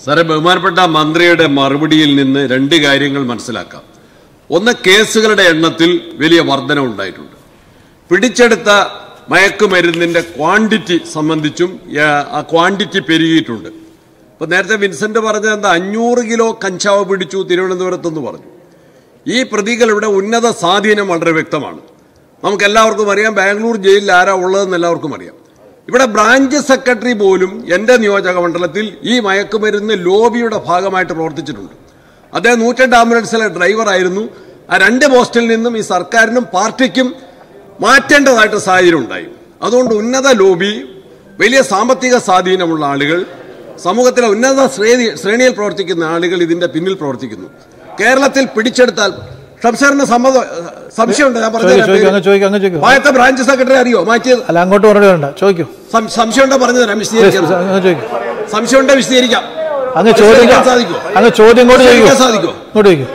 സാറേ ബഹുമാനപ്പെട്ട മന്ത്രിയുടെ മറുപടിയിൽ നിന്ന് രണ്ട് കാര്യങ്ങൾ മനസ്സിലാക്കാം ഒന്ന് കേസുകളുടെ എണ്ണത്തിൽ വലിയ വർധന ഉണ്ടായിട്ടുണ്ട് പിടിച്ചെടുത്ത മയക്കുമരുന്നിന്റെ ക്വാണ്ടിറ്റി സംബന്ധിച്ചും ആ, ആ ക്വാണ്ടിറ്റി പെരുകിയിട്ടുണ്ട് ഇപ്പൊ നേരത്തെ വിൻസെന്റ് പറഞ്ഞത് എന്താ അഞ്ഞൂറ് കിലോ കഞ്ചാവ് പിടിച്ചു തിരുവനന്തപുരത്തെന്ന് പറഞ്ഞു ഈ പ്രതികളുടെ ഉന്നത സ്വാധീനം വളരെ വ്യക്തമാണ് നമുക്ക് എല്ലാവർക്കും അറിയാം ബാംഗ്ലൂർ ജയിലിൽ ആരാ ഉള്ളതെന്ന് എല്ലാവർക്കും അറിയാം ഇവിടെ ബ്രാഞ്ച് സെക്രട്ടറി പോലും എന്റെ നിയോജക മണ്ഡലത്തിൽ ഈ മയക്കുമരുന്ന് ലോബിയുടെ ഭാഗമായിട്ട് പ്രവർത്തിച്ചിട്ടുണ്ട് അദ്ദേഹം നൂറ്റെട്ട് ആംബുലൻസിലെ ഡ്രൈവറായിരുന്നു ആ രണ്ട് പോസ്റ്റിൽ നിന്നും ഈ സർക്കാരിനും പാർട്ടിക്കും മാറ്റേണ്ടതായിട്ട് സാഹചര്യം ഉണ്ടായി അതുകൊണ്ട് ഉന്നത ലോബി വലിയ സാമ്പത്തിക സ്വാധീനമുള്ള ആളുകൾ സമൂഹത്തിലെ ഉന്നത ശ്രേണി ശ്രേണിയിൽ പ്രവർത്തിക്കുന്ന ആളുകൾ ഇതിന്റെ പിന്നിൽ പ്രവർത്തിക്കുന്നു കേരളത്തിൽ പിടിച്ചെടുത്താൽ ഷംസേറിന് സമ്മത സംശയമുണ്ട് ഞാൻ ചോദിക്കൂ ചോദിക്കൂ അങ്ങ് പറഞ്ഞു ചോദിക്കൂ അങ്ങ് ചോദിക്കൂ പായത്തെ ബ്രാഞ്ച് സെക്രട്ടറി അറിയോ മാറ്റിയത് അല്ല അങ്ങോട്ട് മറുപടി വേണ്ട ചോദിക്കൂ സം- സംശയമുണ്ടോ പറഞ്ഞു തരാം വിശദീകരിക്കാം അങ്ങ് ചോദിക്കൂ സംശയമുണ്ടോ വിശദീകരിക്കാം അങ്ങ് ചോദ്യം വിശദീകരിക്കാൻ സാധിക്കുമോ അങ്ങ് ചോദ്യം ഇങ്ങോട്ട് ചോദിക്കൂ വിശദീകരിക്കാൻ സാധിക്കുമോ ഇങ്ങോട്ട് ചോദിക്കൂ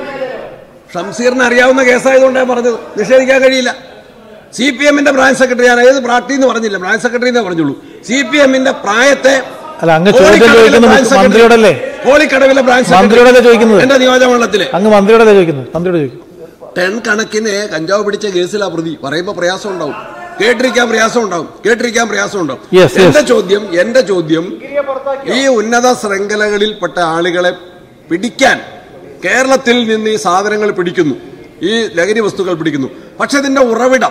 ഷംസീറിന് അറിയാവുന്ന കേസായതുകൊണ്ടാണ് പറഞ്ഞത് നിഷേധിക്കാൻ കഴിയില്ല സി പി എമ്മിന്റെ ബ്രാഞ്ച് സെക്രട്ടറി ഞാൻ ഏത് പാർട്ടി എന്ന് പറഞ്ഞില്ല ബ്രാഞ്ച് സെക്രട്ടറി എന്നേ പറഞ്ഞുള്ളൂ സി പി എമ്മിന്റെ പ്രായത്തെ അല്ല അങ്ങ് ചോദ്യം കോളിക്കടവിലെ ചോദിക്കുന്നത് ബ്രാഞ്ച് സെക്രട്ടറി- മന്ത്രിയോടല്ലേ കോളിക്കടവിലെ ബ്രാഞ്ച് സെക്രട്ടറി മന്ത്രിയോടല്ലേ ചോദിക്കുന്നത് എന്റെ നിയോജകമണ്ഡലത്തിലെ അങ്ങ് മന്ത്രിയോടല്ലേ ചോദിക്കുന്നത് മന്ത്രിയോട് ചോദിക്കൂ ടെൻ കണക്കിന് കഞ്ചാവ് പിടിച്ച കേസിലാ പ്രതി പറയുമ്പോ പ്രയാസം ഉണ്ടാവും കേട്ടിരിക്കാൻ പ്രയാസം ഉണ്ടാവും കേട്ടിരിക്കാൻ പ്രയാസം ഉണ്ടാവും Yes, yes. എന്റെ ചോദ്യം എന്റെ ചോദ്യം ഈ ഉന്നത ശൃംഖലകളിൽപ്പെട്ട ആളുകളെ പിടിക്കാൻ കേരളത്തിൽ നിന്ന് ഈ സാധനങ്ങൾ പിടിക്കുന്നു ഈ ലഹരി വസ്തുക്കൾ പിടിക്കുന്നു പക്ഷെ ഇതിന്റെ ഉറവിടം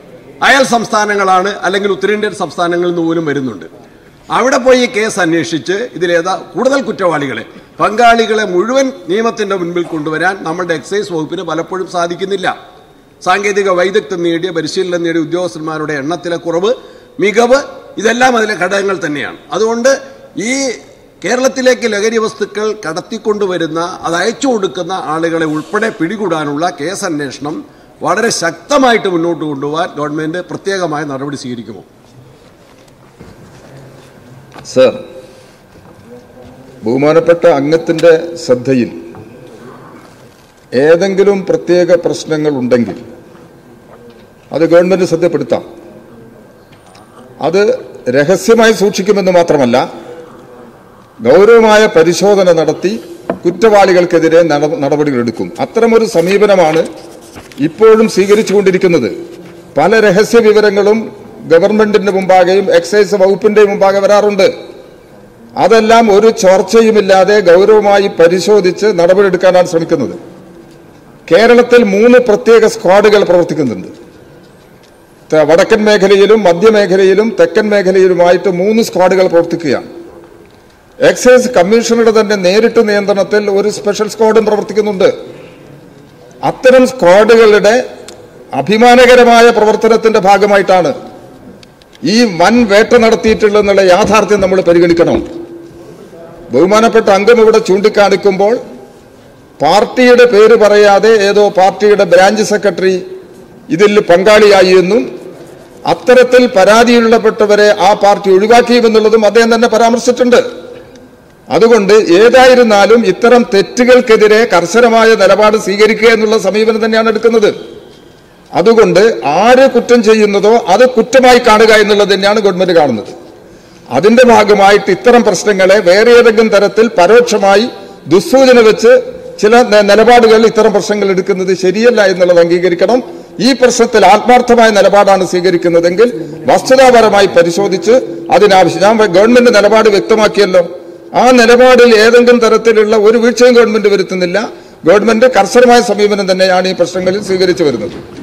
അയൽ സംസ്ഥാനങ്ങളാണ് അല്ലെങ്കിൽ ഉത്തരേന്ത്യൻ സംസ്ഥാനങ്ങളിൽ നിന്ന് പോലും വരുന്നുണ്ട് അവിടെ പോയി ഈ കേസ് അന്വേഷിച്ച് ഇതിലേതാ കൂടുതൽ കുറ്റവാളികളെ പങ്കാളികളെ മുഴുവൻ നിയമത്തിന്റെ മുൻപിൽ കൊണ്ടുവരാൻ നമ്മുടെ എക്സൈസ് വകുപ്പിന് പലപ്പോഴും സാധിക്കുന്നില്ല സാങ്കേതിക വൈദഗ്ധ്യം നേടിയ പരിശീലനം നേടിയ ഉദ്യോഗസ്ഥന്മാരുടെ എണ്ണത്തിലെ കുറവ് മികവ് ഇതെല്ലാം അതിലെ ഘടകങ്ങൾ തന്നെയാണ് അതുകൊണ്ട് ഈ കേരളത്തിലേക്ക് ലഹരി വസ്തുക്കൾ കടത്തിക്കൊണ്ടുവരുന്ന അത് അയച്ചു കൊടുക്കുന്ന ആളുകളെ ഉൾപ്പെടെ പിടികൂടാനുള്ള കേസ് അന്വേഷണം വളരെ ശക്തമായിട്ട് മുന്നോട്ട് കൊണ്ടുപോകാൻ ഗവൺമെന്റ് പ്രത്യേകമായ നടപടി സ്വീകരിക്കുമോ സർ ബഹുമാനപ്പെട്ട അംഗത്തിന്റെ ശ്രദ്ധയിൽ ഏതെങ്കിലും പ്രത്യേക പ്രശ്നങ്ങൾ ഉണ്ടെങ്കിൽ അത് ഗവൺമെന്റ് ശ്രദ്ധപ്പെടുത്താം അത് രഹസ്യമായി സൂക്ഷിക്കുമെന്ന് മാത്രമല്ല ഗൗരവമായ പരിശോധന നടത്തി കുറ്റവാളികൾക്കെതിരെ നട- നടപടികളെടുക്കും അത്തരമൊരു സമീപനമാണ് ഇപ്പോഴും സ്വീകരിച്ചുകൊണ്ടിരിക്കുന്നത് പല രഹസ്യ വിവരങ്ങളും ഗവൺമെന്റിന്റെ മുമ്പാകെയും എക്സൈസ് വകുപ്പിന്റെ മുമ്പാകെ വരാറുണ്ട് അതെല്ലാം ഒരു ചർച്ചയുമില്ലാതെ ഗൗരവമായി പരിശോധിച്ച് നടപടിയെടുക്കാനാണ് ശ്രമിക്കുന്നത് കേരളത്തിൽ മൂന്ന് പ്രത്യേക സ്ക്വാഡുകൾ പ്രവർത്തിക്കുന്നുണ്ട് ത- വടക്കൻ മേഖലയിലും മധ്യമേഖലയിലും തെക്കൻ മേഖലയിലുമായിട്ട് മൂന്ന് സ്ക്വാഡുകൾ പ്രവർത്തിക്കുകയാണ് എക്സൈസ് കമ്മീഷണറുടെ തന്നെ നേരിട്ട് നിയന്ത്രണത്തിൽ ഒരു സ്പെഷ്യൽ സ്ക്വാഡും പ്രവർത്തിക്കുന്നുണ്ട് അത്തരം സ്ക്വാഡുകളുടെ അഭിമാനകരമായ പ്രവർത്തനത്തിന്റെ ഭാഗമായിട്ടാണ് ഈ വൻ വേട്ട നടത്തിയിട്ടുള്ളതെന്നുള്ള യാഥാർത്ഥ്യം നമ്മൾ പരിഗണിക്കണം ബഹുമാനപ്പെട്ട അംഗം ഇവിടെ ചൂണ്ടിക്കാണിക്കുമ്പോൾ പാർട്ടിയുടെ പേര് പറയാതെ ഏതോ പാർട്ടിയുടെ ബ്രാഞ്ച് സെക്രട്ടറി ഇതിൽ പങ്കാളിയായി എന്നും അത്തരത്തിൽ പരാതിയുള്ളപ്പെട്ടവരെ ആ പാർട്ടി ഒഴിവാക്കിയുമെന്നുള്ളതും അദ്ദേഹം തന്നെ പരാമർശിച്ചിട്ടുണ്ട് അതുകൊണ്ട് ഏതായിരുന്നാലും ഇത്തരം തെറ്റുകൾക്കെതിരെ കർശനമായ നിലപാട് സ്വീകരിക്കുക എന്നുള്ള സമീപനം തന്നെയാണ് എടുക്കുന്നത് അതുകൊണ്ട് ആര് കുറ്റം ചെയ്യുന്നതോ അത് കുറ്റമായി കാണുക എന്നുള്ളത് തന്നെയാണ് ഗവൺമെന്റ് കാണുന്നത് അതിന്റെ ഭാഗമായിട്ട് ഇത്തരം പ്രശ്നങ്ങളെ വേറെ ഏതെങ്കിലും തരത്തിൽ പരോക്ഷമായി ദുസ്സൂചന വെച്ച് ചില ന- നിലപാടുകൾ ഇത്തരം പ്രശ്നങ്ങൾ എടുക്കുന്നത് ശരിയല്ല എന്നുള്ളത് അംഗീകരിക്കണം ഈ പ്രശ്നത്തിൽ ആത്മാർത്ഥമായ നിലപാടാണ് സ്വീകരിക്കുന്നതെങ്കിൽ വസ്തുതാപരമായി പരിശോധിച്ച് അതിനാവശ്യം ഞാൻ ഗവൺമെന്റ് നിലപാട് വ്യക്തമാക്കിയല്ലോ ആ നിലപാടിൽ ഏതെങ്കിലും തരത്തിലുള്ള ഒരു വീഴ്ചയും ഗവൺമെന്റ് വരുത്തുന്നില്ല ഗവൺമെന്റ് കർശനമായ സമീപനം തന്നെയാണ് ഈ പ്രശ്നങ്ങളിൽ സ്വീകരിച്ചു വരുന്നത്